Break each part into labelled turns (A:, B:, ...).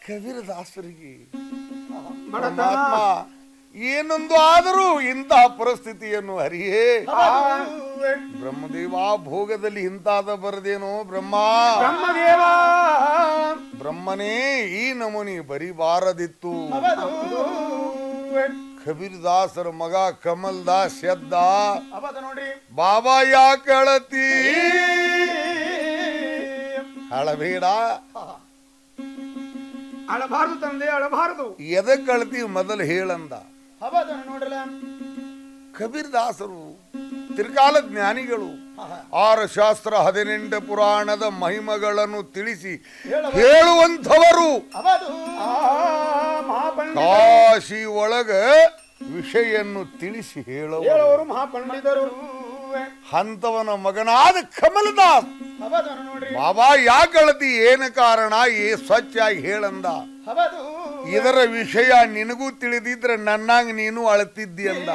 A: ಕಬೀರದಾಸರಿಗೆ
B: ಬಡತನ
A: ಪರಮಾತ್ಮ ಏನೊಂದು ಆದರೂ ಇಂತಹ ಪರಿಸ್ಥಿತಿಯನ್ನು ಹರಿಯೇ ಬ್ರಹ್ಮದೇವ ಭೋಗದಲ್ಲಿ ಇಂತಾದ ಬರದೇನೋ ಬ್ರಹ್ಮ
B: ಬ್ರಹ್ಮದೇವ
A: ಬ್ರಹ್ಮನೇ ಈ ನಮೂನಿ ಬರಿಬಾರದಿತ್ತು ಕಬೀರದಾಸರ ಮಗ ಕಮಲ್ ದಾಸ್ ಎದ್ದ
B: ಅವದ ನೋಡ್ರಿ
A: ಬಾಬಾ ಯಾಕೆ ಅಳತಿ ಅಳಬೇಡ
B: ಅಳಬಾರದು ತಂದೆ ಅಳಬಾರದು
A: ಎದಕ್ಕೆ ಅಳತಿ ಮೊದಲು ಹೇಳಂದ
B: ಅವದ ನೋಡ್ರಲ್ಲ
A: ಕಬೀರದಾಸರು ತ್ರಿಕಾಲ ಜ್ಞಾನಿಗಳು ಆರು ಶಾಸ್ತ್ರ ಹದಿನೆಂಟು ಪುರಾಣದ ಮಹಿಮಗಳನ್ನು ತಿಳಿಸಿ ಹೇಳುವಂಥವರು
B: ಅವದು ಮಹಾಪಂಡಿತ
A: ಕಾಶಿ ಒಳಗ ವಿಷಯನ್ನು ತಿಳಿಸಿ ಹೇಳುವ
B: ಹೇಳೋರು ಮಹಾಪಂಡಿತರು
A: ಹಂತವನ ಮಗನಾದ ಕಮಲದಾಸ್
B: ಅವದ ನೋಡ್ರಿ
A: ಬಾಬಾ ಯಾಕಳತಿ ಏನು ಕಾರಣ ಏ ಸ್ವಚ್ಛಾಗಿ ಹೇಳಂದ
B: ಅವದು
A: ಇದರ ವಿಷಯ ನಿನಗೂ ತಿಳಿದಿದ್ರೆ ನನ್ನಂಗ್ ನೀನು ಅಳತಿದ್ದಿ ಅಂದ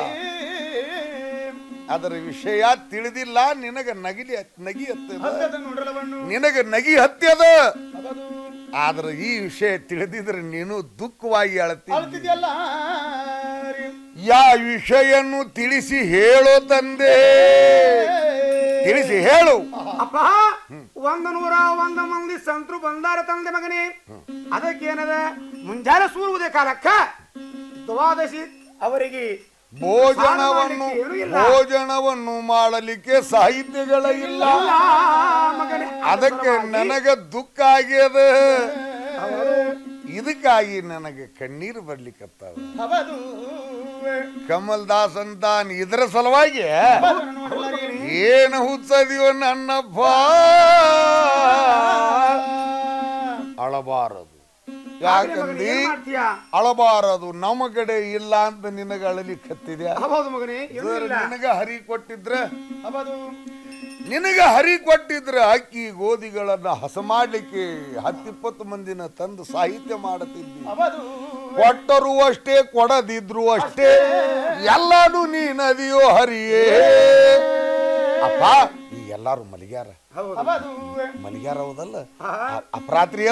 A: ಅದರ ವಿಷಯ ತಿಳಿದಿಲ್ಲ ನಿನಗ ನಗಿಲಿ ನಗಿ ಹತ್ತದ
B: ಹತ್ತದ ನೋಡ್ರಲವನ್ನು
A: ನಿನಗ ನಗಿ ಹತ್ಯದ
B: ಅವದು
A: ಆದ್ರೆ ಈ ವಿಷಯ ತಿಳಿದಿದ್ರೆ ನೀನು ದುಃಖವಾಗಿ ಅಳತಿದ್ದಿ
B: ಅಳ್ತಿದ್ಯಲ್ಲ ರೀ.
A: ಯಾ ವಿಷಯನ್ನು ತಿಳಿಸಿ ಹೇಳೋ ತಂದೆ ತಿಳಿಸಿ ಹೇಳು
B: ಅಪ್ಪ ಒಂದ ನೂರ ಒಂದ ಮಂದಿ ಸಂತರು ಬಂದಾರ ತಂದೆ ಮಗನೇ ಅದಕ್ಕೇನದ ಮುಂಜಾನೆ ಸೂರುವುದೇ ಕಾಲಕ್ಕ ದ್ವಾದಶಿ ಅವರಿಗೆ
A: ಭೋಜನವನ್ನು
B: ಏನೂ ಇಲ್ಲ.
A: ಭೋಜನವನ್ನು ಮಾಡಲಿಕ್ಕೆ ಸಾಹಿತ್ಯಗಳ ಇಲ್ಲ
B: ಇಲ್ಲ ಮಗನೇ
A: ಅದಕ್ಕೆ ನನಗ ದುಃಖ ಆಗ್ಯದ ಇದಕ್ಕಾಗಿ ನನಗೆ ಕಣ್ಣೀರು ಬರ್ಲಿಕ್ಕತ್ತಾವ
B: ಅವದು
A: ಕಮಲ್ ದಾಸ್ ಅಂತ ಇದರ ಸಲುವಾಗಿ ಏನು ಹುಚ್ಚದಿವ ನನ್ನಪ್ಪ ಅಳಬಾರದು ಯಾಕಂದಿ
B: ಮಾಡ್ತೀಯ
A: ಅಳಬಾರದು ನಮ್ಮ ಕಡೆ ಇಲ್ಲ ಅಂತ ನಿನಗೆ ಅಳಲಿಕ್ಕೆ ಹತ್ತಿದ್ಯಾ
B: ಹೌದು ಮಗನೇ ಏನೂ ಇಲ್ಲ
A: ನಿನಗ ಹರಿ ಕೊಟ್ಟಿದ್ರ
B: ಹೌದು
A: ನಿನಗ ಹರಿ ಕೊಟ್ಟಿದ್ರ ಅಕ್ಕಿ ಗೋಧಿಗಳನ್ನ ಹಸ ಮಾಡ್ಲಿಕ್ಕೆ ಹತ್ತಿಪ್ಪತ್ತು ಮಂದಿನ ತಂದು ಸಾಹಿತ್ಯ ಮಾಡುತ್ತಿದ್ದಿ
B: ಹೌದು
A: ಕೊಟ್ಟರು ಅಷ್ಟೇ ಕೊಡದಿದ್ರು ಅಷ್ಟೇ ಎಲ್ಲಾನು ನೀ ನದಿಯೋ ಹರಿಯೇ ಅಪ್ಪ ಈ ಎಲ್ಲಾರು ಮಲಿಗ್ಯಾರ
B: ಹೌದು
A: ಮಲಿಗ್ಯಾರ ಹೌದಲ್ಲ ಅ- ಅಪರಾತ್ರಿ